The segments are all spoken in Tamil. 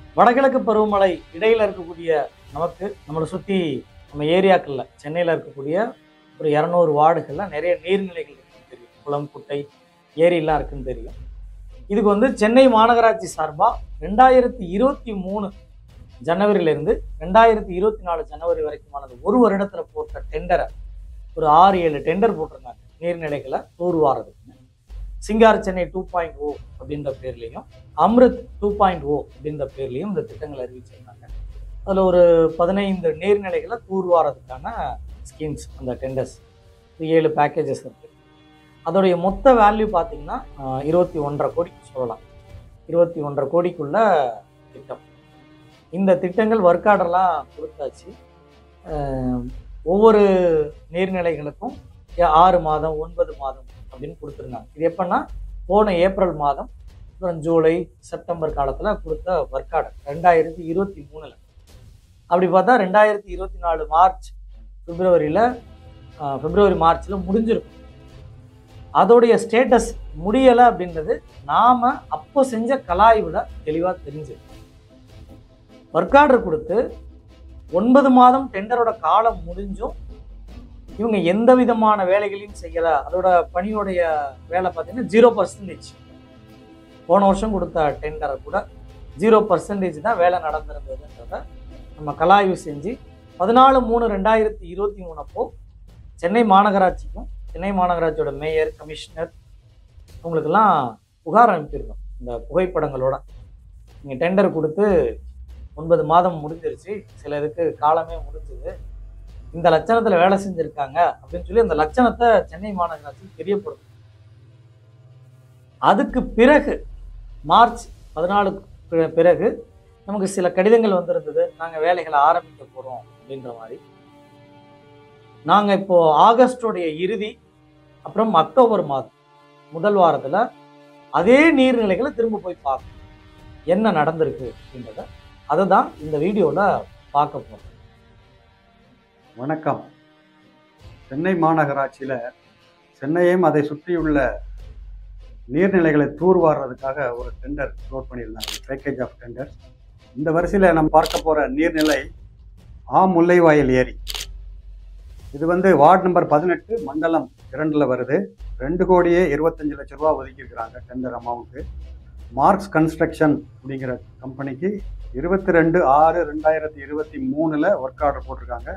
வடகிழக்கு பருவமழை இடையில இருக்கக்கூடிய நமக்கு நம்மளை சுற்றி நம்ம ஏரியாக்கள்ல சென்னையில் இருக்கக்கூடிய ஒரு இரநூறு வார்டுகள்ல நிறைய நீர்நிலைகள் இருக்குன்னு தெரியும் குளம் குட்டை ஏரிலாம் இருக்குன்னு தெரியும் இதுக்கு வந்து சென்னை மாநகராட்சி சார்பாக ரெண்டாயிரத்தி இருபத்தி மூணு ஜனவரியிலேருந்து ரெண்டாயிரத்தி இருபத்தி நாலு ஜனவரி வரைக்குமானது ஒரு வருடத்துல போட்ட டெண்டரை ஒரு ஆறு ஏழு டெண்டர் போட்டிருந்தாங்க நீர்நிலைகளை தூர்வாரதுக்கு Singara Chennai two point o அப்படின்ற பேர்லையும் அம்ருத் டூ பாயிண்ட் ஓ அப்படின்ற பேர்லையும் இந்த திட்டங்களை அறிவிச்சிருந்தாங்க அதில் ஒரு பதினைந்து நீர்நிலைகளை தூர்வாரதுக்கான ஸ்கீம்ஸ் அந்த டெண்டர்ஸ் ஏழு பேக்கேஜஸ் இருக்கு அதோடைய மொத்த வேல்யூ பார்த்தீங்கன்னா ஆஹ், இருபத்தி ஒன்றரை கோடி சொல்லலாம் இருபத்தி ஒன்றரை கோடிக்குள்ள திட்டம் இந்த திட்டங்கள் ஒர்க் ஆர்டர்லாம் கொடுத்தாச்சு ஆஹ், ஒவ்வொரு நீர்நிலைகளுக்கும் ஏ- ஆறு மாதம் ஒன்பது மாதம் அப்படின்னு கொடுத்துருந்தாங்க இது எப்பன்னா போன ஏப்ரல் மாதம் அப்புறம் ஜூலை செப்டம்பர் காலத்தில் கொடுத்த ஒர்க் ஆர்டர் ரெண்டாயிரத்தி இருபத்தி மூணில் அப்படி பார்த்தா ரெண்டாயிரத்தி இருபத்தி நாலு மார்ச் பிப்ரவரியில் பிப்ரவரி மார்ச்சில் முடிஞ்சிருக்கும் அதோடைய ஸ்டேட்டஸ் முடியலை அப்படின்றது நாம் அப்போ செஞ்ச கலாய்வில் தெளிவாக தெரிஞ்சிருக்கு ஒர்க் ஆர்டர் கொடுத்து ஒன்பது மாதம் டெண்டரோட காலம் முடிஞ்சும் இவங்க எந்த விதமான வேலைகளையும் செய்யலை அதோட பணியோடைய வேலை பார்த்தீங்கன்னா ஜீரோ பர்சன்டேஜ் போன வருஷம் கொடுத்த டெண்டரை கூட ஜீரோ பர்சன்டேஜ் தான் வேலை நடந்திருந்ததுன்றத நம்ம கலாய்வு செஞ்சு பதினாலு மூணு ரெண்டாயிரத்தி இருபத்தி மூணு அப்போ சென்னை மாநகராட்சிக்கும் சென்னை மாநகராட்சியோட மேயர் கமிஷனர் அவங்களுக்கெல்லாம் புகார் அனுப்பியிருந்தோம் இந்த புகைப்படங்களோட நீங்கள் டெண்டர் கொடுத்து ஒன்பது மாதம் முடிஞ்சிருச்சு சில இதுக்கு காலமே முடிஞ்சது இந்த லட்சணத்தில் வேலை செஞ்சுருக்காங்க அப்படின்னு சொல்லி அந்த லட்சணத்தை சென்னை மாநகராட்சி தெரியப்படுத்தும் அதுக்கு பிறகு மார்ச் பதினாலுக்கு பி- பிறகு நமக்கு சில கடிதங்கள் வந்திருந்தது நாங்கள் வேலைகளை ஆரம்பிக்க போகிறோம் அப்படின்ற மாதிரி நாங்கள் இப்போ ஆகஸ்டோடைய இறுதி அப்புறம் அக்டோபர் மாதம் முதல் வாரத்தில் அதே நீர்நிலைகளை திரும்ப போய் பார்க்கணும் என்ன நடந்திருக்கு அப்படின்றத அதை தான் இந்த வீடியோவில் பார்க்க போகிறோம் வணக்கம் சென்னை மாநகராட்சியில் சென்னையும் அதை சுற்றியுள்ள நீர்நிலைகளை தூர்வாடுறதுக்காக ஒரு டெண்டர் க்ளோட் பண்ணியிருந்தாங்க பேக்கேஜ் ஆஃப் டெண்டர் இந்த வரிசையில் நம்ம பார்க்க போகிற நீர்நிலை ஆ முல்லைவாயல் ஏரி இது வந்து வார்டு நம்பர் பதினெட்டு மண்டலம் இரண்டில் வருது ரெண்டு கோடியே இருபத்தஞ்சு லட்ச ரூபா ஒதுக்கியிருக்கிறாங்க டெண்டர் அமௌண்ட்டு மார்க்ஸ் கன்ஸ்ட்ரக்ஷன் அப்படிங்கிற கம்பெனிக்கு இருபத்தி ரெண்டு ஆறு ரெண்டாயிரத்தி இருபத்தி மூணில் ஒர்க் ஆர்டர் போட்டிருக்காங்க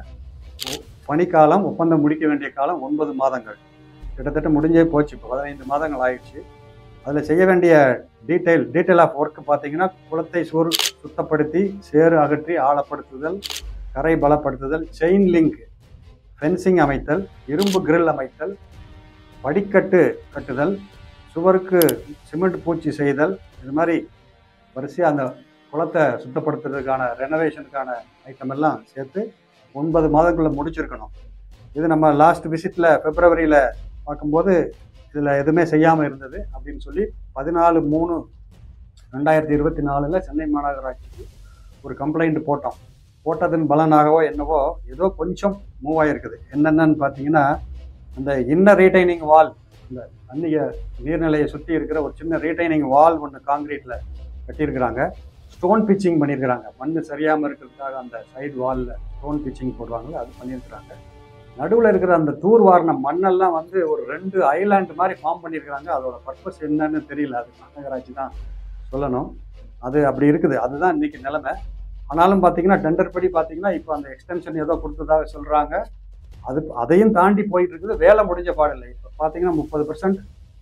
பணிக்காலம் ஒப்பந்தம் முடிக்க வேண்டிய காலம் ஒன்பது மாதங்கள் கிட்டத்தட்ட முடிஞ்சே போச்சு இப்போ பதினைந்து மாதங்கள் ஆயிடுச்சு அதில் செய்ய வேண்டிய டீட்டெயில் டீட்டெயில் ஆஃப் ஒர்க் பார்த்தீங்கன்னா குளத்தை சூர் சுத்தப்படுத்தி சேறு அகற்றி ஆழப்படுத்துதல் கரை பலப்படுத்துதல் செயின் லிங்க் ஃபென்சிங் அமைத்தல் இரும்பு கிரில் அமைத்தல் படிக்கட்டு கட்டுதல் சுவருக்கு சிமெண்ட் பூச்சி செய்தல் இது மாதிரி வரிசையாக அந்த குளத்தை சுத்தப்படுத்துறதுக்கான ரெனோவேஷனுக்கான ஐட்டம் எல்லாம் சேர்த்து ஒன்பது மாதங்களுக்குள்ள முடிச்சிருக்கணும் இது நம்ம லாஸ்ட் விசிட்டில் பிப்ரவரியில் பார்க்கும்போது இதில் எதுவுமே செய்யாமல் இருந்தது அப்படின்னு சொல்லி பதினாலு மூணு ரெண்டாயிரத்தி இருபத்தி நாலில் சென்னை மாநகராட்சிக்கு ஒரு கம்ப்ளைண்ட் போட்டோம் போட்டதன் பலனாகவோ என்னவோ ஏதோ கொஞ்சம் மூவ் ஆகிருக்குது என்னென்னு பார்த்தீங்கன்னா அந்த இன்னர் ரீடைனிங் வால் இந்த அந்நிய நீர்நிலையை சுற்றி இருக்கிற ஒரு சின்ன ரீடைனிங் வால் ஒன்று காங்கிரீட்டில் கட்டியிருக்கிறாங்க ஸ்டோன் பிச்சிங் பண்ணியிருக்கிறாங்க மண் சரியாமல் இருக்கிறதுக்காக அந்த சைடு வாலில் ஸ்டோன் பிச்சிங் போடுவாங்கல்ல அது பண்ணியிருக்கிறாங்க நடுவில் இருக்கிற அந்த தூர் வாரின மண்ணெல்லாம் வந்து ஒரு ரெண்டு ஐலாண்டு மாதிரி ஃபார்ம் பண்ணியிருக்கிறாங்க அதோட பர்பஸ் என்னன்னு தெரியல அது மாநகராட்சி தான் சொல்லணும் அது அப்படி இருக்குது அதுதான் இன்னைக்கு நிலைமை ஆனாலும் பார்த்தீங்கன்னா டெண்டர் படி பார்த்தீங்கன்னா இப்போ அந்த எக்ஸ்டென்ஷன் ஏதோ கொடுத்ததாக சொல்கிறாங்க அது அதையும் தாண்டி போயிட்டு இருக்குது வேலை முடிஞ்ச பாடில்லை இப்போ பார்த்தீங்கன்னா முப்பது percent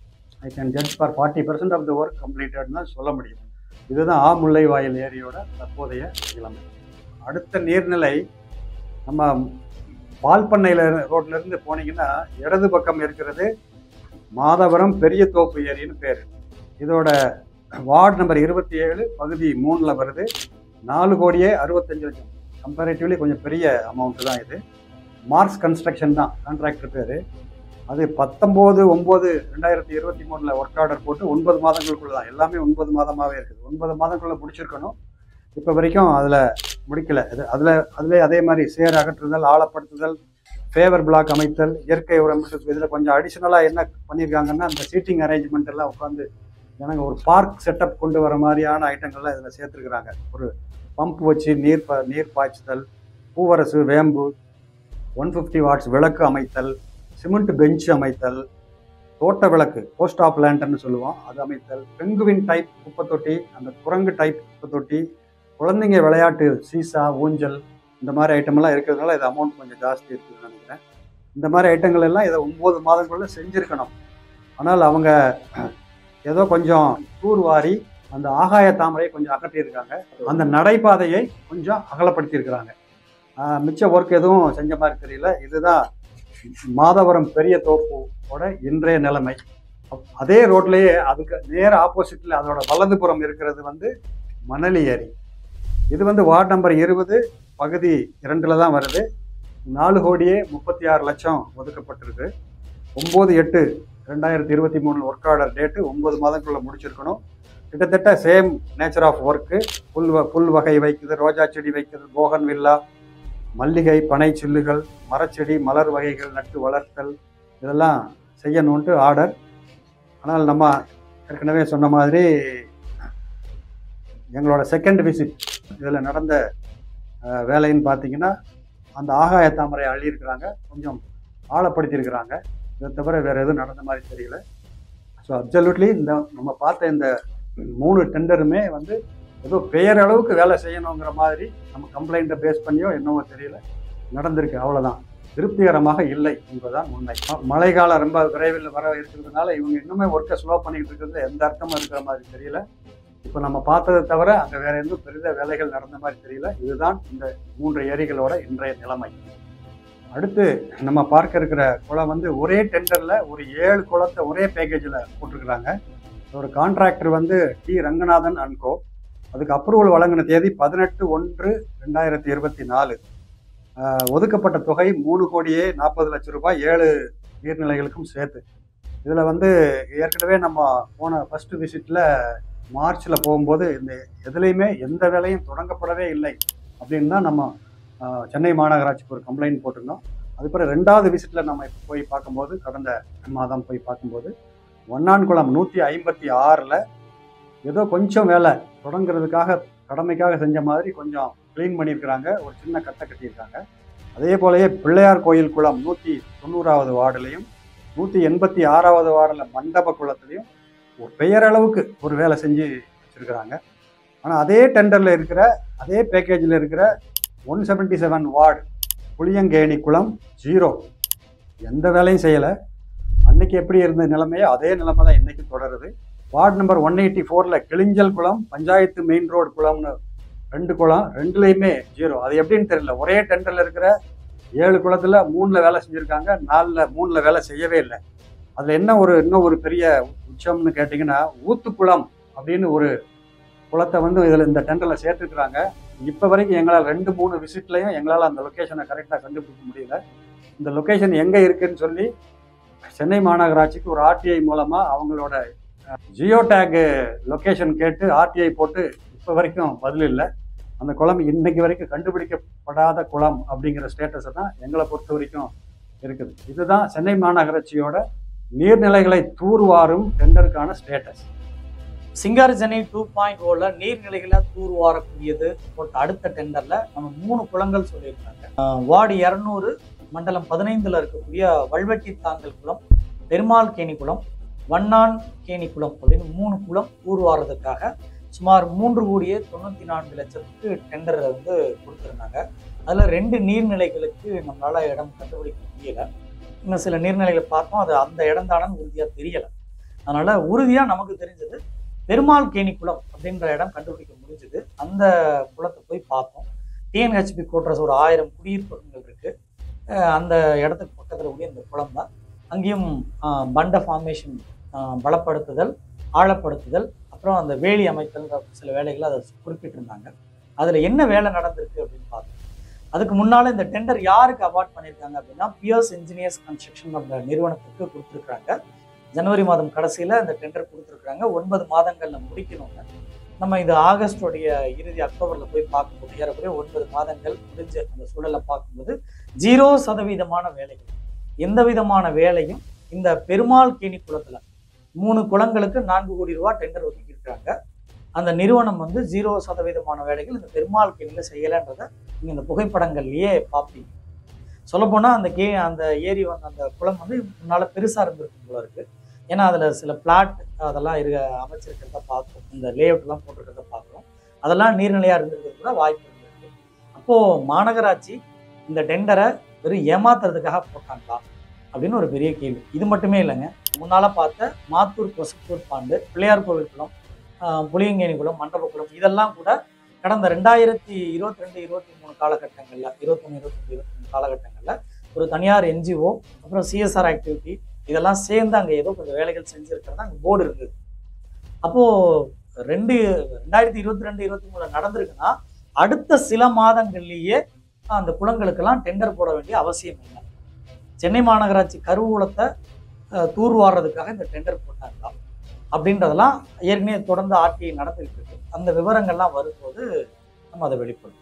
I can judge for forty percent of the work கம்ப்ளீட்டட்னு தான் சொல்ல முடியும் இதுதான் ஆ முல்லைவாயல் ஏரியோட தற்போதைய நிலைமை அடுத்த நீர்நிலை நம்ம பால்பண்ணையில் ரோட்ல இருந்து போனீங்கன்னா இடது பக்கம் இருக்கிறது மாதவரம் பெரிய தோப்பு ஏரின்னு பேர் இதோட வார்டு நம்பர் இருபத்தி ஏழு பகுதி மூணில் வருது நாலு கோடியே அறுபத்தஞ்சு லட்சம் கம்பேரிட்டிவ்லி கொஞ்சம் பெரிய அமௌண்ட்டு தான் இது மார்க்ஸ் கன்ஸ்ட்ரக்ஷன் தான் கான்ட்ராக்டர் பேர் அது பத்தொம்போது ஒம்பது ரெண்டாயிரத்தி இருபத்தி மூணில் ஒர்க் ஆர்டர் போட்டு ஒன்பது மாதங்களுக்குள்ள தான் எல்லாமே ஒன்பது மாதமாகவே இருக்குது ஒன்பது மாதங்களுக்குள்ள முடிச்சிருக்கணும் இப்போ வரைக்கும் அதில் முடிக்கல இது அதில் அதில் அதே மாதிரி சேர் அகற்றுதல் ஆழப்படுத்துதல் ஃபேவர் பிளாக் அமைத்தல் இயற்கை உரம் இதில் கொஞ்சம் அடிஷ்னலாக என்ன பண்ணியிருக்காங்கன்னா அந்த சீட்டிங் அரேஞ்ச்மெண்ட் எல்லாம் உட்காந்து ஜனங்க ஒரு பார்க் செட்டப் கொண்டு வர மாதிரியான ஐட்டங்கள்லாம் இதில் சேர்த்துருக்குறாங்க ஒரு பம்ப் வச்சு நீர் ப நீர் பாய்ச்சுதல் பூவரசு வேம்பு ஒன் ஃபிஃப்டி வாட்ஸ் விளக்கு அமைத்தல் சிமெண்ட் பெஞ்ச் அமைத்தல் தோட்ட விளக்கு போஸ்ட் ஆஃப் லேண்டர்னு சொல்லுவோம் அது அமைத்தல் பெங்குவின் டைப் குப்பை தொட்டி அந்த குரங்கு டைப் குப்பை தொட்டி குழந்தைங்க விளையாட்டு சீசா ஊஞ்சல் இந்த மாதிரி ஐட்டமெல்லாம் இருக்கிறதுனால இது அமௌண்ட் கொஞ்சம் ஜாஸ்தி இருக்குதுன்னு நினைக்கிறேன் இந்த மாதிரி ஐட்டங்கள் எல்லாம் இதை ஒம்பது மாதங்களுக்குள்ள செஞ்சுருக்கணும் ஆனால் அவங்க ஏதோ கொஞ்சம் தூர்வாரி அந்த ஆகாய தாமரையை கொஞ்சம் அகற்றியிருக்காங்க அந்த நடைபாதையை கொஞ்சம் அகலப்படுத்தியிருக்கிறாங்க ஆஹ் மிச்ச ஒர்க் எதுவும் செஞ்ச மாதிரி தெரியல இதுதான் மாதவரம் பெரிய தோப்போட இன்றைய நிலைமை அப்- அதே ரோட்லயே அதுக்கு நேர ஆப்போசிட்ல அதோட வலதுபுறம் இருக்கிறது வந்து மணலி ஏரி இது வந்து வார்டு நம்பர் இருபது பகுதி இரண்டுல தான் வருது நாலு கோடியே முப்பத்தி ஆறு லட்சம் ஒதுக்கப்பட்டிருக்கு ஒம்பது எட்டு ரெண்டாயிரத்தி இருபத்தி மூணு ஒர்க் ஆர்டர் டேட்டு ஒன்பது மாதங்களுக்குள்ள முடிச்சிருக்கணும் கிட்டத்தட்ட சேம் நேச்சர் ஆஃப் ஒர்க்கு புல் வ- புல் வகை வைக்குது ரோஜா செடி வைக்கிறது போகன் வில்லா மல்லிகை பனை சில்லுகள் மரச்செடி மலர் வகைகள் நட்டு வளர்த்தல் இதெல்லாம் செய்யணுன்ட்டு ஆர்டர் ஆனால் நம்ம ஏற்கனவே சொன்ன மாதிரி எங்களோட செகண்ட் விசிட் இதில் நடந்த அஹ், வேலைன்னு பார்த்தீங்கன்னா அந்த ஆகாய தாமரை அள்ளியிருக்கிறாங்க கொஞ்சம் ஆழப்படுத்தியிருக்கிறாங்க இதை தவிர வேறு எதுவும் நடந்த மாதிரி தெரியல ஸோ அப்சல்யூட்லி இந்த நம்ம பார்த்த இந்த மூணு டெண்டருமே வந்து ஏதோ பெயரளவுக்கு வேலை செய்யணுங்கிற மாதிரி நம்ம கம்ப்ளைண்ட்டை பேஸ் பண்ணியோ என்னவோ தெரியல நடந்திருக்கு அவ்வளோதான் திருப்திகரமாக இல்லை என்பதுதான் உண்மை ம- மழைக்காலம் ரொம்ப விரைவில் வர இருக்கிறதுனால இவங்க இன்னுமே ஒர்க்கை ஸ்லோ பண்ணிக்கிட்டு இருக்கிறது எந்த அர்த்தமும் இருக்கிற மாதிரி தெரியல இப்போ நம்ம பார்த்ததை தவிர அங்கே வேற எதுவும் பெரித வேலைகள் நடந்த மாதிரி தெரியல இதுதான் இந்த மூன்று ஏரிகளோட இன்றைய நிலைமை அடுத்து நம்ம பார்க்க இருக்கிற குளம் வந்து ஒரே டெண்டரில் ஒரு ஏழு குளத்தை ஒரே பேக்கேஜில் போட்டிருக்கிறாங்க ஒரு கான்ட்ராக்டர் வந்து டி ரங்கநாதன் அன்கோ அதுக்கு அப்ரூவல் வழங்கின தேதி பதினெட்டு ஒன்று ரெண்டாயிரத்தி இருபத்தி நாலு ஒதுக்கப்பட்ட தொகை மூணு கோடியே நாற்பது லட்சம் ரூபாய் ஏழு நீர்நிலைகளுக்கும் சேர்த்து இதில் வந்து ஏற்கனவே நம்ம போன ஃபர்ஸ்ட் விசிட்டில் மார்ச்சில் போகும்போது இந்த எதுலேயுமே எந்த வேலையும் தொடங்கப்படவே இல்லை அப்படின்னு தான் நம்ம ஆஹ், சென்னை மாநகராட்சிக்கு ஒரு கம்ப்ளைண்ட் போட்டிருந்தோம் அதுக்கப்புறம் ரெண்டாவது விசிட்டில் நம்ம இப்ப போய் பார்க்கும்போது கடந்த மாதம் போய் பார்க்கும்போது ஒன்னான்குளம் நூற்றி ஐம்பத்தி ஆறில் ஏதோ கொஞ்சம் வேலை தொடங்குறதுக்காக கடமைக்காக செஞ்ச மாதிரி கொஞ்சம் க்ளீன் பண்ணியிருக்கிறாங்க ஒரு சின்ன கட்டை கட்டியிருக்காங்க அதே போலயே பிள்ளையார் கோயில் குளம் நூற்றி தொண்ணூறாவது வார்டுலையும் நூற்றி எண்பத்தி ஆறாவது வார்டில் மண்டப குளத்துலையும் ஒரு பெயரளவுக்கு ஒரு வேலை செஞ்சு வச்சுருக்கிறாங்க ஆனால் அதே டெண்டரில் இருக்கிற அதே பேக்கேஜில் இருக்கிற one seventy seven ward Puliyankeni குளம் ஜீரோ எந்த வேலையும் செய்யலை அன்னைக்கு எப்படி இருந்த நிலைமையோ அதே நிலைமை தான் இன்னைக்கு தொடருது வார்டு நம்பர் ஒன் எயிட்டி ஃபோரில் கிளிஞ்சல் குளம் பஞ்சாயத்து மெயின் ரோடு குளம்னு ரெண்டு குளம் ரெண்டுலேயுமே ஜீரோ அது எப்படின்னு தெரியல ஒரே டெண்டரில் இருக்கிற ஏழு குளத்தில் மூணில் வேலை செஞ்சுருக்காங்க நாலில் மூணில் வேலை செய்யவே இல்லை அதில் என்ன ஒரு இன்னும் ஒரு பெரிய உச்சம்னு கேட்டிங்கன்னா ஊத்துக்குளம் அப்படின்னு ஒரு குளத்தை வந்து இதில் இந்த டெண்டரில் சேர்த்துருக்குறாங்க இப்போ வரைக்கும் எங்களால் ரெண்டு மூணு விசிட்லையும் எங்களால் அந்த லொக்கேஷனை கரெக்டாக கண்டுபிடிக்க முடியல இந்த லொக்கேஷன் எங்கே இருக்குன்னு சொல்லி சென்னை மாநகராட்சிக்கு ஒரு ஆர்டிஐ மூலமாக அவங்களோட ஜியோ டேக் லொக்கேஷன் கேட்டு ஆர்டிஐ போட்டு இப்போ வரைக்கும் பதில் இல்லை அந்த குளம் இன்னைக்கு வரைக்கும் கண்டுபிடிக்கப்படாத குளம் அப்படிங்கிற ஸ்டேட்டஸை தான் எங்களை பொறுத்த வரைக்கும் இருக்குது இதுதான் சென்னை மாநகராட்சியோட நீர்நிலைகளை தூர்வாரும் டெண்டருக்கான status Singara Chennai two point ஓல நீர்நிலைகளை தூர்வாரக்கூடியது போட்ட அடுத்த டெண்டர்ல நம்ம மூணு குளங்கள் சொல்லியிருக்காங்க ஆஹ் வார்டு இரநூறு மண்டலம் பதினைந்துல இருக்கக்கூடிய வல்வெட்டி தாங்கல் குளம் பெருமாள் கேணி குளம் வண்ணான் கேணி குளம் அப்படின்னு மூணு குளம் தூர்வாரதுக்காக சுமார் மூன்று கோடியே தொண்ணூத்தி நான்கு லட்சத்துக்கு டெண்டர் வந்து கொடுத்துருந்தாங்க அதுல ரெண்டு நீர்நிலைகளுக்கு நம்மளால இடம் கண்டுபிடிக்க முடியல இன்னும் சில நீர்நிலைகளை பார்த்தோம் அது அந்த இடம் தானு உறுதியா தெரியல அதனால உறுதியா நமக்கு தெரிஞ்சது பெருமாள் கேணி குளம் அப்படின்ற இடம் கண்டுபிடிக்க முடிஞ்சது அந்த குளத்தை போய் பார்த்தோம் டிஎன்ஹெச்பி கோட்ரஸ் ஒரு ஆயிரம் குடியிருப்புகள் இருக்கு அஹ் அந்த இடத்துக்கு பக்கத்தில் கூடிய இந்த குளம் தான் அங்கேயும் ஆஹ், பண்ட ஃபார்மேஷன் பலப்படுத்துதல் ஆழப்படுத்துதல் அப்புறம் அந்த வேலி அமைத்தல்ன்ற சில வேலைகளை அதை குறிப்பிட்டிருந்தாங்க அதில் என்ன வேலை நடந்திருக்கு அப்படின்னு பார்த்தோம் அதுக்கு முன்னால் இந்த டெண்டர் யாருக்கு அவார்ட் பண்ணியிருக்காங்க அப்படின்னா பியர்ஸ் இன்ஜினியர்ஸ் கன்ஸ்ட்ரக்ஷன் அந்த நிறுவனத்துக்கு கொடுத்துருக்குறாங்க ஜனவரி மாதம் கடைசியில் இந்த டெண்டர் கொடுத்துருக்குறாங்க ஒன்பது மாதங்களில் முடிக்கணும்னு நம்ம இது ஆகஸ்டோடைய இறுதி அக்டோபரில் போய் பார்க்கும்போது ஏறக்குறைய ஒன்பது மாதங்கள் முடிஞ்ச அந்த சூழலை பார்க்கும்போது ஜீரோ சதவீதமான வேலைகள் எந்த விதமான வேலையும் இந்த பெருமாள் கேணி குளத்தில் மூணு குளங்களுக்கு நான்கு கோடி ரூபாய் டெண்டர் ஒதுக்கியிருக்காங்க அந்த நிறுவனம் வந்து ஜீரோ சதவீதமான வேலைகள் இந்த பெருமாள் கேணியில் செய்யலைன்றதை நீங்கள் இந்த புகைப்படங்கள்லயே பார்ப்பீங்க சொல்லப்போனால் அந்த கே அந்த ஏரி வந்து அந்த குளம் வந்து முன்னால் பெருசாக இருந்திருக்கும் போல இருக்கு ஏன்னா அதில் சில பிளாட் அதெல்லாம் இருக்க அமைச்சிருக்கிறத பார்த்தோம் இந்த லேஅவுட்லாம் போட்டிருக்கிறத பார்க்குறோம் அதெல்லாம் நீர்நிலையாக இருந்திருக்கிறது கூட வாய்ப்பு இருந்திருக்கு அப்போது மாநகராட்சி இந்த டெண்டரை வெறும் ஏமாத்துறதுக்காக போட்டாங்களா அப்படின்னு ஒரு பெரிய கேள்வி இது மட்டுமே இல்லைங்க முன்னால் பார்த்த மாத்தூர் கொசத்தூர் பாண்டு பிள்ளையார் கோவில் குளம் ஆஹ் புளியங்கேணி குளம் மண்டப குளம் இதெல்லாம் கூட கடந்த ரெண்டாயிரத்தி இருபத்தி ரெண்டு இருபத்தி மூணு காலகட்டங்களில் இருபத்தொன்று இருபத்தஞ்சு இருபத்தி மூணு காலகட்டங்களில் ஒரு தனியார் என்ஜிஓ அப்புறம் சிஎஸ்ஆர் ஆக்டிவிட்டி இதெல்லாம் சேர்ந்து அங்கே ஏதோ கொஞ்சம் வேலைகள் செஞ்சுருக்கிறதா அங்கே போர்டு இருந்தது அப்போது ரெண்டு ரெண்டாயிரத்தி இருபத்தி ரெண்டு இருபத்தி மூணில் நடந்திருக்குன்னா அடுத்த சில மாதங்கள்லேயே அந்த குளங்களுக்கெல்லாம் டெண்டர் போட வேண்டிய அவசியம் இல்லை சென்னை மாநகராட்சி கருவூலத்தை அஹ், தூர்வாடுறதுக்காக இந்த டெண்டர் போட்டாங்க அப்படின்றதெல்லாம் ஏற்கனவே தொடர்ந்து ஆட்சி நடந்துகிட்டு இருக்கு அந்த விவரங்கள்லாம் வரும்போது நம்ம அதை வெளிப்படுத்தும்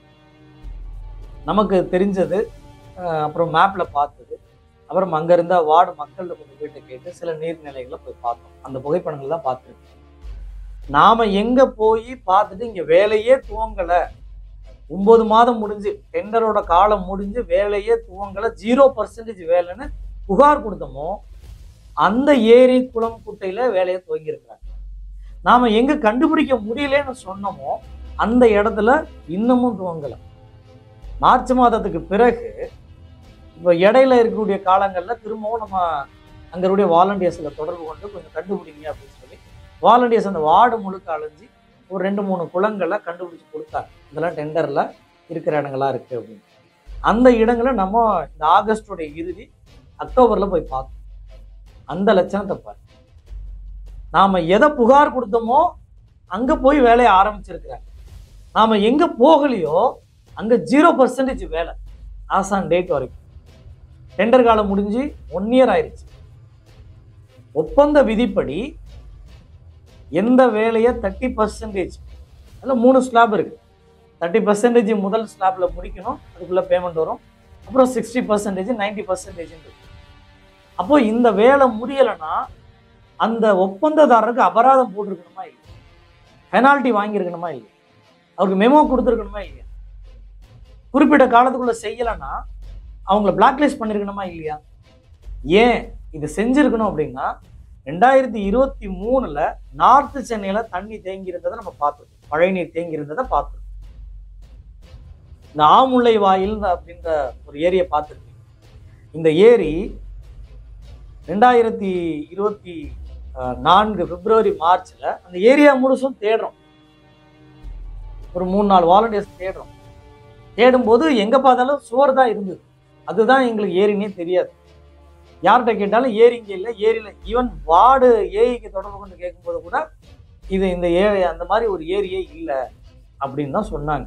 நமக்கு தெரிஞ்சது அஹ், அப்புறம் மேப்பில் பார்த்தது அப்புறம் அங்கே இருந்த வார்டு மக்கள்கிட்ட கொஞ்சம் போயிட்டு கேட்டு சில நீர்நிலைகளை போய் பார்த்தோம் அந்த புகைப்படங்கள் தான் பார்த்துருக்கோம் நாம எங்க போய் பார்த்துட்டு இங்க வேலையே துவங்கல ஒன்பது மாதம் முடிஞ்சு டெண்டரோட காலம் முடிஞ்சு வேலையே துவங்கல ஜீரோ பர்சன்டேஜ் வேலைன்னு புகார் கொடுத்தோமோ அந்த ஏரி குளம் குட்டையில வேலையை துவங்கி இருக்கிறாங்க நாம எங்க கண்டுபிடிக்க முடியலன்னு சொன்னோமோ அந்த இடத்துல இன்னமும் துவங்கல மார்ச் மாதத்துக்கு பிறகு இப்போ இடையில இருக்கக்கூடிய காலங்களில் திரும்பவும் நம்ம அங்கே இருக்கக்கூடிய வாலண்டியர்ஸில் தொடர்பு கொண்டு கொஞ்சம் கண்டுபிடிங்க அப்படின்னு சொல்லி வாலண்டியர்ஸ் அந்த வார்டு முழுக்க அலைஞ்சு ஒரு ரெண்டு மூணு குளங்களை கண்டுபிடிச்சு கொடுத்தாங்க இதெல்லாம் டெண்டரில் இருக்கிற இடங்களா இருக்குது அப்படின்னு அந்த இடங்களை நம்ம இந்த ஆகஸ்டோட இறுதி அக்டோபரில் போய் பார்த்தோம் அந்த லட்சணத்தை பாரு நாம் எதை புகார் கொடுத்தோமோ அங்கே போய் வேலையை ஆரம்பிச்சிருக்கிறாங்க நாம் எங்கே போகலையோ அங்கே ஜீரோ பர்சன்டேஜ் வேலை ஆசான் டேட் வரைக்கும் டெண்டர் காலம் முடிஞ்சு ஒன் இயர் ஆயிடுச்சு ஒப்பந்த விதிப்படி எந்த வேலையை தேர்ட்டி பர்சன்டேஜ் அதில் மூணு ஸ்லாப் இருக்கு தேர்ட்டி பர்சன்டேஜ் முதல் ஸ்லாப்ல முடிக்கணும் அதுக்குள்ள பேமெண்ட் வரும் அப்புறம் சிக்ஸ்டி பர்சன்டேஜ் நைன்டி பர்சன்டேஜ் இருக்கு அப்போ இந்த வேலை முடியலைன்னா அந்த ஒப்பந்ததாரருக்கு அபராதம் போட்டிருக்கணுமா இல்லை பெனால்ட்டி வாங்கியிருக்கணுமா இல்லை அவருக்கு மெமோ கொடுத்துருக்கணுமா இல்லையா குறிப்பிட்ட காலத்துக்குள்ள செய்யலைன்னா அவங்கள பிளாக்லிஸ்ட் பண்ணியிருக்கணுமா இல்லையா ஏன் இது செஞ்சிருக்கணும் அப்படின்னா ரெண்டாயிரத்தி இருபத்தி மூணுல நார்த்து சென்னையில தண்ணி தேங்கி இருந்ததை நம்ம பார்த்துருக்கோம் மழை நீர் தேங்கி இருந்ததை பார்த்துருக்கோம் இந்த ஆமுல்லை வாயில் அப்படின்ற ஒரு ஏரியை பார்த்துருக்கீங்க இந்த ஏரி ரெண்டாயிரத்தி இருபத்தி அஹ், நான்கு பிப்ரவரி மார்ச்ல அந்த ஏரியா முழுசும் தேடுறோம் ஒரு மூணு நாலு வாலண்டியர்ஸ் தேடுறோம் தேடும்போது எங்க பார்த்தாலும் சுவர் தான் இருந்தது அதுதான் எங்களுக்கு ஏரினே தெரியாது யார்கிட்ட கேட்டாலும் ஏரி இங்கே இல்லை ஏரியில் ஈவன் வார்டு ஏரிக்கு தொடர்பு கொண்டு கேட்கும்போது கூட இது இந்த ஏரி அந்த மாதிரி ஒரு ஏரியே இல்லை அப்படின்னு தான் சொன்னாங்க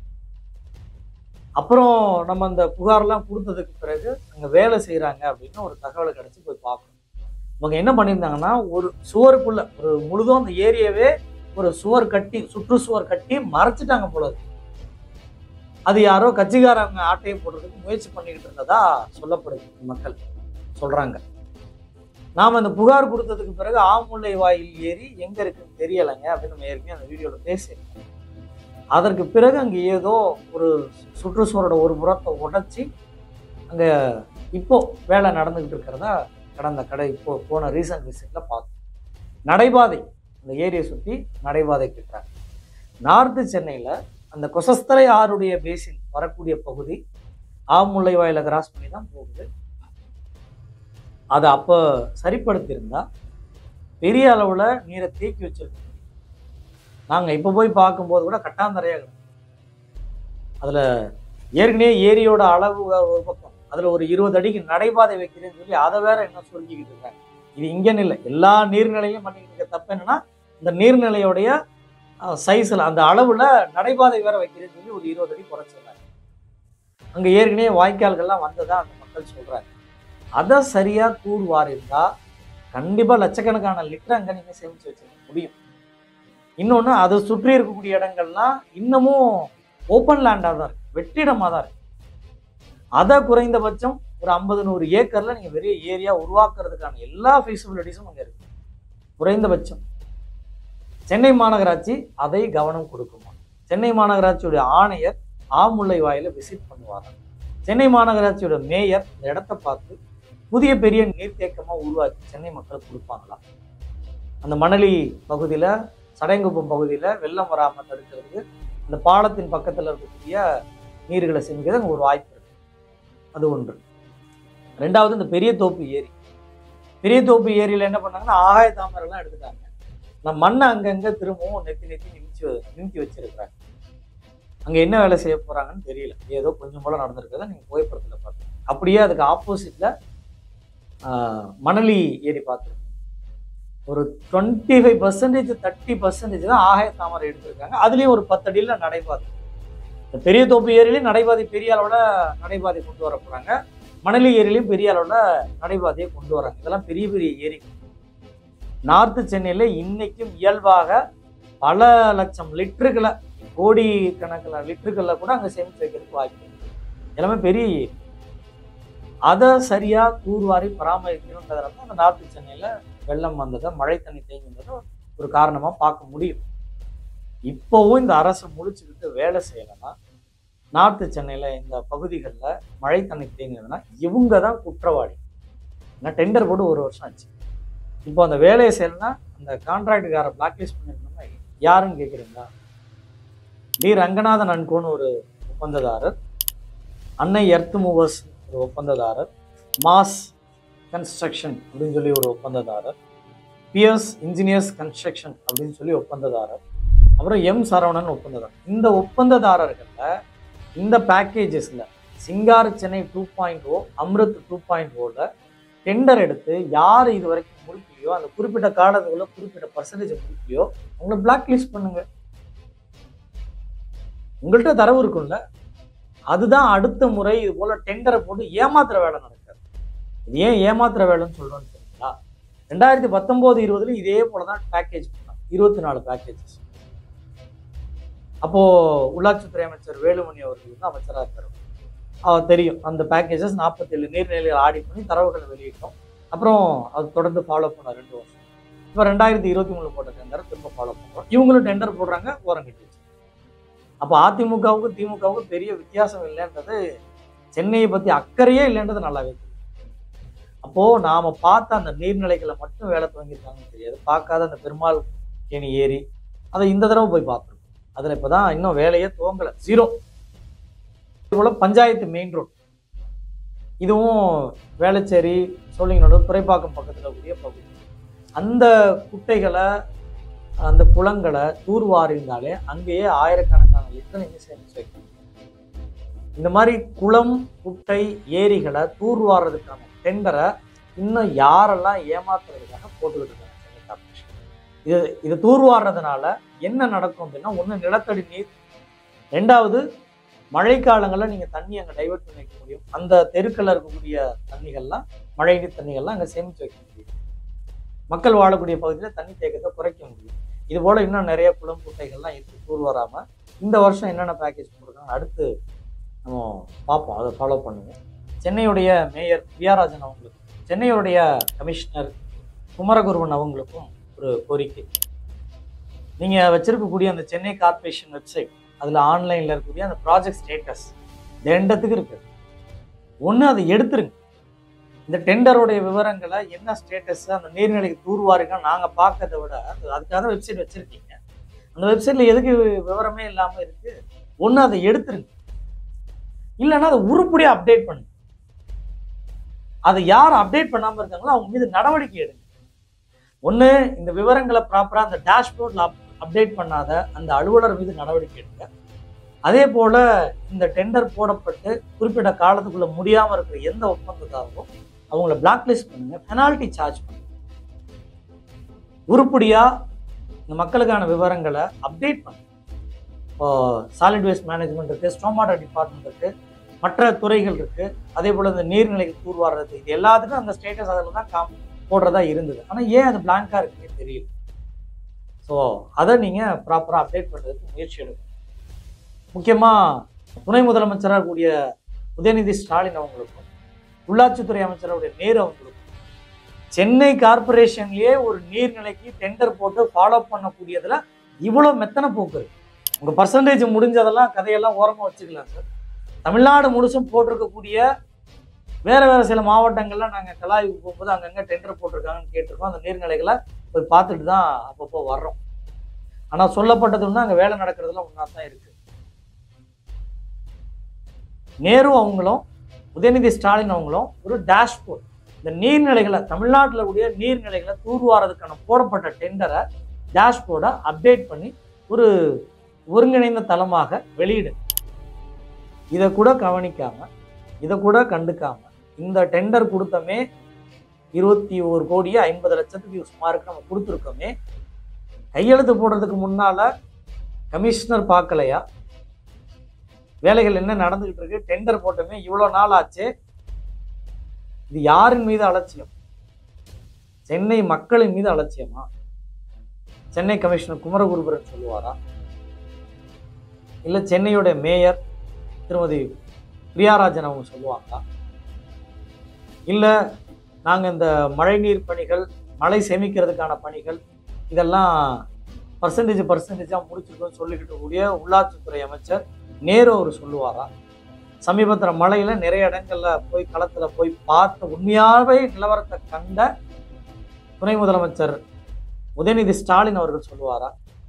அப்புறம் நம்ம அந்த புகார்லாம் கொடுத்ததுக்கு பிறகு அங்கே வேலை செய்கிறாங்க அப்படின்னு ஒரு தகவல் கிடச்சி போய் பார்க்கணும் இவங்க என்ன பண்ணியிருந்தாங்கன்னா ஒரு சுவருக்குள்ள ஒரு முழுதும் அந்த ஏரியாவே ஒரு சுவர் கட்டி சுற்றுச்சுவர் கட்டி மறைச்சிட்டாங்க போல இருக்கு. அது யாரோ கட்சிக்காரங்க ஆட்டையை போடுறதுக்கு முயற்சி பண்ணிக்கிட்டு இருந்ததா சொல்லப்படுது மக்கள் சொல்றாங்க நாம இந்த புகார் கொடுத்ததுக்கு பிறகு ஆமுல்லை வாயில் ஏரி எங்க இருக்குன்னு தெரியலைங்க அப்படின்னு நம்ம ஏற்கனவே அந்த வீடியோல பேசியிருக்கோம் அதற்கு பிறகு அங்க ஏதோ ஒரு சுற்றுச்சுவரோட ஒரு புறத்தை உடைச்சி அங்க இப்போ வேலை நடந்துகிட்டு இருக்கிறதா கடந்த கடை இப்போ போன ரீசன்ட் விசிட்ல பார்த்தோம் நடைபாதை அந்த ஏரியை சுற்றி நடைபாதை கட்டுறாங்க நார்த்து சென்னையில அந்த கொசஸ்தலை ஆறுடைய பேசின் வரக்கூடிய பகுதி ஆமுல்லை வாயில கிராஸ் பண்ணி தான் போகுது அதை அப்போ சரிப்படுத்தியிருந்தா பெரிய அளவில் நீரை தேக்கி வச்சிருக்கோம் நாங்கள் இப்போ போய் பார்க்கும்போது கூட கட்டாந்தரையாக கிடக்கு அதில் ஏற்கனவே ஏரியோட அளவு ஒரு பக்கம் அதில் ஒரு இருபது அடிக்கு நடைபாதை வைக்கிறேன்னு சொல்லி அதை வேற என்ன சொல்லிக்கிட்டு இருக்காங்க இது இங்கேன்னு இல்லை எல்லா நீர்நிலையும் பண்ணிக்கிட்டு இருக்க தப்பு என்னன்னா இந்த நீர்நிலையோடைய சைஸில் அந்த அளவில் நடைபாதை வேற வைக்கிறேன்னு சொல்லி ஒரு இருபது அடி குறைச்சிடுறாங்க அங்கே ஏற்கனவே வாய்க்கால்கள்லாம் வந்ததா அந்த மக்கள் சொல்கிறாங்க அதை சரியாக தூர்வார் இருந்தால் கண்டிப்பாக லட்சக்கணக்கான லிட்டர் அங்கே நீங்கள் சேமித்து வச்சிருக்க முடியும் இன்னொன்று அதை சுற்றி இருக்கக்கூடிய இடங்கள்லாம் இன்னமும் ஓப்பன் லேண்டாக தான் இருக்கு வெற்றிடமாக தான் இருக்கு அதை குறைந்தபட்சம் ஒரு ஐம்பது நூறு ஏக்கரில் நீங்கள் பெரிய ஏரியா உருவாக்குறதுக்கான எல்லா ஃபெசிபிலிட்டிஸும் அங்கே இருக்கு குறைந்தபட்சம் சென்னை மாநகராட்சி அதை கவனம் கொடுக்குமா சென்னை மாநகராட்சியுடைய ஆணையர் ஆமுல்லை வாயில விசிட் பண்ணுவாங்க சென்னை மாநகராட்சியோட மேயர் இந்த இடத்த பார்த்து புதிய பெரிய நீர்த்தேக்கமா உருவாக்கி சென்னை மக்களுக்கு கொடுப்பாங்களா அந்த மணலி பகுதியில சடையங்குப்பம் பகுதியில வெள்ளம் வராம தடுக்கிறதுக்கு அந்த பாலத்தின் பக்கத்துல இருக்கக்கூடிய நீர்களை செஞ்சுக்கிறது அங்க ஒரு வாய்ப்பு இருக்கு அது ஒன்று ரெண்டாவது இந்த பெரிய தோப்பு ஏரி பெரிய தோப்பு ஏரியில என்ன பண்ணாங்கன்னா ஆகாய தாமரை எல்லாம் எடுத்துட்டாங்க நான் மண்ணை அங்கங்க திரும்பவும் நெத்தி நெத்தி நிமிச்சு நிமித்தி வச்சிருக்கிறாங்க அங்க என்ன வேலை செய்ய போறாங்கன்னு தெரியல ஏதோ கொஞ்சம் போல நடந்திருக்கிறத நீங்க புகைப்படத்துல பார்த்து அப்படியே அதுக்கு ஆப்போசிட்ல மணலி ஏரி பார்த்துருக்கீங்க ஒரு twenty five percentage thirty percentage தான் ஆகாய தாமரை எடுத்திருக்காங்க அதுலேயும் ஒரு பத்து அடியில் நடைபாதை இந்த பெரிய தோப்பு ஏரியிலையும் நடைபாதை பெரிய அளவில் நடைபாதை கொண்டு வர போகிறாங்க மணலி ஏரியிலையும் பெரிய அளவில் நடைபாதையை கொண்டு வராங்க இதெல்லாம் பெரிய பெரிய ஏரி நார்த்து சென்னையில் இன்னைக்கும் இயல்பாக பல லட்சம் லிட்டருகளை கோடி கணக்கில் லிட்டருகளில் கூட அங்கே சேமித்து வைக்கிறதுக்கு வாய்ப்பு இருக்கு. எல்லாமே பெரிய ஏரி அதை சரியாக தூர்வாரி பராமரிக்கணுன்றதுனால தான் அந்த நார்த்து சென்னையில் வெள்ளம் வந்ததை மழை தண்ணி தேங்கி வந்ததை ஒரு காரணமாக பார்க்க முடியும் இப்போவும் இந்த அரசு முடிச்சுக்கிட்டு வேலை செய்யலைன்னா நார்த்து சென்னையில் இந்த பகுதிகளில் மழை தண்ணி தேங்குதுன்னா இவங்க தான் குற்றவாளி ஏன்னா டெண்டர் போட்டு ஒரு வருஷம் ஆச்சு இப்போ அந்த வேலையை செய்யலைன்னா அந்த கான்ட்ராக்டுக்கார பிளாக்லிஸ்ட் பண்ணிருந்தோம்னா யாருன்னு கேட்குறீங்களா டி ரங்கநாதன் அன்கோன்னு ஒரு ஒப்பந்ததாரர் அன்னை எர்த் மூவர்ஸ் ஒரு ஒப்பந்ததாரர் மாஸ் கன்ஸ்ட்ரக்ஷன் அப்படின்னு சொல்லி ஒரு ஒப்பந்ததாரர் பியர்ஸ் இன்ஜினியர்ஸ் கன்ஸ்ட்ரக்ஷன் அப்படின்னு சொல்லி ஒப்பந்ததாரர் அப்புறம் எம் சரவணன் ஒப்பந்ததாரர் இந்த ஒப்பந்ததாரர்களில் இந்த பேக்கேஜஸில் Singara Chennai two point o Amrut two point ஓவில் டெண்டர் எடுத்து யார் இது வரைக்கும் முடிக்கலையோ அந்த குறிப்பிட்ட காலத்துக்குள்ள குறிப்பிட்ட பர்சன்டேஜ் முடிக்கலையோ அவங்கள பிளாக் லிஸ்ட் பண்ணுங்க உங்கள்கிட்ட தரவு இருக்கும்ல அதுதான் அடுத்த முறை இது போல டெண்டரை போட்டு ஏமாத்துற வேலை நடக்காது இது ஏன் ஏமாத்துற வேலைன்னு சொல்றோம்னு தெரியுங்களா ரெண்டாயிரத்தி பத்தொன்பது இருபதுல இதே போல தான் பேக்கேஜ் பண்ணாங்க இருபத்தி நாலு பேக்கேஜஸ் அப்போ உள்ளாட்சித்துறை அமைச்சர் வேலுமணி அவர்கள் தான் அமைச்சராக இருக்காரு அவர் தெரியும் அந்த பேக்கேஜஸ் நாற்பத்தேழு நீர்நிலைகள் ஆடிட் பண்ணி தரவுகளை வெளியிட்டோம் அப்புறம் அது தொடர்ந்து ஃபாலோ பண்ண ரெண்டு வருஷம் இப்போ ரெண்டாயிரத்தி இருபத்தி மூணு போட்ட டெண்டரை திரும்ப ஃபாலோ பண்ணுறோம் இவங்களும் டெண்டர் போடுறாங்க ஓரம் கட்டி வச்சு அப்போ அதிமுகவுக்கும் திமுகவுக்கும் பெரிய வித்தியாசம் இல்லைன்றது சென்னையை பற்றி அக்கறையே இல்லைன்றது நல்லாவே தெரியும் அப்போது நாம் பார்த்த அந்த நீர்நிலைகளை மட்டும் வேலை துவங்கியிருக்காங்கன்னு தெரியாது பார்க்காத அந்த பெருமாள் கேணி ஏரி அதை இந்த தடவை போய் பார்த்துருக்கோம் அதில் இப்போ தான் இன்னும் வேலையே துவங்கலை ஜீரோ போல பஞ்சாயத்து மெயின் ரோட் இதுவும் வேளச்சேரி சோழிங்கனோட துறைப்பாக்கம் பக்கத்தில் கூடிய பகுதி அந்த குட்டைகளை அந்த குளங்களை தூர்வாரிந்தாலே அங்கேயே ஆயிரக்கணக்கான லிட்டர் நீங்கள் சேமிச்சு வைக்கணும் இந்த மாதிரி குளம் குட்டை ஏரிகளை தூர்வாடுறதுக்கான டெண்டரை இன்னும் யாரெல்லாம் ஏமாத்துறதுக்காக போட்டுக்கிட்டு இருக்காங்க சென்னை கார்ப்பரேஷன் இது இது தூர்வாடுறதுனால என்ன நடக்கும் அப்படின்னா ஒன்று நிலத்தடி நீர் ரெண்டாவது மழைக்காலங்களில் நீங்கள் தண்ணி அங்கே டைவர்ட் பண்ணி வைக்க முடியும் அந்த தெருக்களில் இருக்கக்கூடிய தண்ணிகள்லாம் மழை நீர் தண்ணிகள்லாம் அங்கே சேமித்து வைக்க முடியும் மக்கள் வாழக்கூடிய பகுதியில் தண்ணி தேக்கத்தை குறைக்க முடியும் இது போல் இன்னும் நிறைய குளம் குட்டைகள்லாம் இருக்கு தூர் வராமல் இந்த வருஷம் என்னென்ன பேக்கேஜ் போட்டிருக்காங்க அடுத்து நம்ம பார்ப்போம் அதை ஃபாலோ பண்ணுவோம் சென்னையுடைய மேயர் பியாராஜன் அவங்களுக்கும் சென்னையுடைய கமிஷனர் குமரகுருவன் அவங்களுக்கும் ஒரு கோரிக்கை நீங்கள் வச்சிருக்கக்கூடிய அந்த சென்னை கார்ப்பரேஷன் வெப்சைட் அதில் ஆன்லைனில் இருக்கக்கூடிய அந்த ப்ராஜெக்ட் ஸ்டேட்டஸ் ரெண்டத்துக்கு இருக்கு ஒன்று அதை எடுத்துருங்க இந்த டெண்டருடைய விவரங்களை என்ன ஸ்டேட்டஸ் அந்த நீர்நிலைக்கு தூர்வாருங்க நாங்கள் பார்க்கறத விட அது- அதுக்காக வெப்சைட் வச்சுருக்கீங்க அந்த வெப்சைட்டில் எதுக்கு விவரமே இல்லாமல் இருக்குது ஒன்று அதை எடுத்துருங்க இல்லைன்னா அதை உருப்படியாக அப்டேட் பண்ணுங்க அதை யார் அப்டேட் பண்ணாமல் இருக்காங்களோ அவங்க மீது நடவடிக்கை எடுங்க ஒன்று இந்த விவரங்களை ப்ராப்பராக அந்த டேஷ்போர்டில் அப் அப்டேட் பண்ணாத அந்த அலுவலர் மீது நடவடிக்கை எடுங்க அதே போல் இந்த டெண்டர் போடப்பட்டு குறிப்பிட்ட காலத்துக்குள்ள முடியாமல் இருக்கிற எந்த ஒப்பந்தத்தாகவும் அவங்கள பிளாக் லிஸ்ட் பண்ணுங்க பெனால்ட்டி சார்ஜ் பண்ணுங்க உருப்படியாக இந்த மக்களுக்கான விவரங்களை அப்டேட் பண்ணுங்க இப்போ சாலிட் வேஸ்ட் மேனேஜ்மெண்ட் இருக்குது ஸ்டோம் வாட்டர் டிபார்ட்மெண்ட் இருக்குது மற்ற துறைகள் இருக்குது அதே போல் இந்த நீர்நிலைகள் தூர்வாடுறது இது எல்லாத்துக்கும் அந்த ஸ்டேட்டஸ் அதில் தான் காம் போடுறதா இருந்தது ஆனால் ஏன் அது பிளாங்காக இருக்குன்னு தெரியல ஸோ அதை நீங்கள் ப்ராப்பராக அப்டேட் பண்ணுறதுக்கு முயற்சி எடுக்கணும் முக்கியமாக துணை முதலமைச்சராக கூடிய உதயநிதி ஸ்டாலின் அவங்களுக்கும் உள்ளாட்சித்துறை அமைச்சருடைய நேரு அவங்களுக்கும் சென்னை கார்ப்பரேஷன்லயே ஒரு நீர்நிலைக்கு டெண்டர் போட்டு ஃபாலோ பண்ணக்கூடியதுல இவ்வளோ மெத்தனை போக்கு இருக்கு உங்க பர்சன்டேஜ் முடிஞ்சதெல்லாம் கதையெல்லாம் ஓரமா வச்சுக்கலாம் சார் தமிழ்நாடு முழுசும் போட்டிருக்கக்கூடிய வேற வேற சில மாவட்டங்கள்ல நாங்க கலாய்வு போகும்போது அங்கங்க டெண்டர் போட்டிருக்காங்கன்னு கேட்டிருக்கோம் அந்த நீர்நிலைகளை போய் பார்த்துட்டு தான் அப்பப்போ வர்றோம் ஆனா சொல்லப்பட்டது ஒண்ணு அங்க வேலை நடக்கிறதுல ஒன்றா தான் இருக்கு நேரு அவங்களும் உதயநிதி ஸ்டாலின் அவங்களும் ஒரு டேஷ்போர்ட் இந்த நீர்நிலைகளை தமிழ்நாட்டில் கூடிய நீர்நிலைகளை தூர்வாரதுக்கான போடப்பட்ட டெண்டரை டேஷ்போர்டை அப்டேட் பண்ணி ஒரு ஒருங்கிணைந்த தளமாக வெளியிடு இதை கூட கவனிக்காம இதை கூட கண்டுக்காம இந்த டெண்டர் கொடுத்தமே இருபத்தி ஒரு கோடியே ஐம்பது லட்சத்துக்கு சுமாருக்கு நம்ம கொடுத்துருக்கோமே கையெழுத்து போடுறதுக்கு முன்னால கமிஷனர் பார்க்கலையா வேலைகள் என்ன நடந்துகிட்டு இருக்கு டெண்டர் போட்டோமே இவ்வளோ நாள் ஆச்சு இது யாரின் மீது அலட்சியம் சென்னை மக்களின் மீது அலட்சியமா சென்னை கமிஷனர் குமரகுருபரன் சொல்லுவாரா இல்லை சென்னையோட மேயர் திருமதி பிரியாராஜன் அவங்க சொல்லுவாங்களா இல்லை நாங்கள் இந்த மழைநீர் பணிகள் மழை சேமிக்கிறதுக்கான பணிகள் இதெல்லாம் பர்சன்டேஜ் பர்சன்டேஜாக முடிச்சிருக்கோம்னு சொல்லிக்கிட்டு கூடிய உள்ளாட்சித்துறை அமைச்சர் நேரு அவர் சொல்லுவாரா சமீபத்தில் மழையில் நிறைய இடங்கள்ல போய் களத்தில் போய் பார்த்த உண்மையாகவே நிலவரத்தை கண்ட துணை முதலமைச்சர் உதயநிதி ஸ்டாலின் அவர்கள் சொல்லுவாரா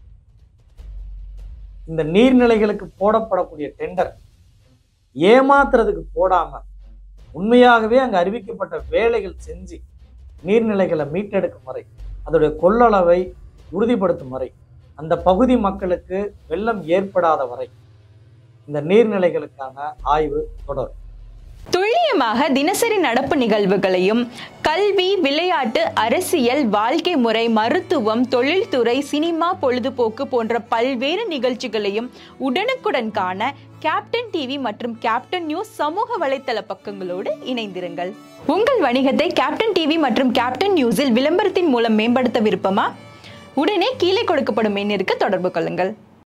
இந்த நீர்நிலைகளுக்கு போடப்படக்கூடிய டெண்டர் ஏமாத்துறதுக்கு போடாம உண்மையாகவே அங்க அறிவிக்கப்பட்ட வேலைகள் செஞ்சு நீர்நிலைகளை மீட்டெடுக்கும் வரை அதோடைய கொள்ளளவை உறுதிப்படுத்தும் வரை அந்த பகுதி மக்களுக்கு வெள்ளம் ஏற்படாத வரை இந்த நீர்நிலைகளுக்கான ஆய்வு தொடரும் துல்லியமாக தினசரி நடப்பு நிகழ்வுகளையும் கல்வி விளையாட்டு அரசியல் வாழ்க்கை முறை மருத்துவம் தொழில்துறை சினிமா பொழுதுபோக்கு போன்ற பல்வேறு நிகழ்ச்சிகளையும் உடனுக்குடன் காண கேப்டன் டிவி மற்றும் கேப்டன் நியூஸ் சமூக வலைத்தள பக்கங்களோடு இணைந்திருங்கள் உங்கள் வணிகத்தை கேப்டன் டிவி மற்றும் கேப்டன் நியூஸில் விளம்பரத்தின் மூலம் மேம்படுத்த விருப்பமா உடனே கீழே கொடுக்கப்படும் எண்ணிற்கு தொடர்பு கொள்ளுங்கள்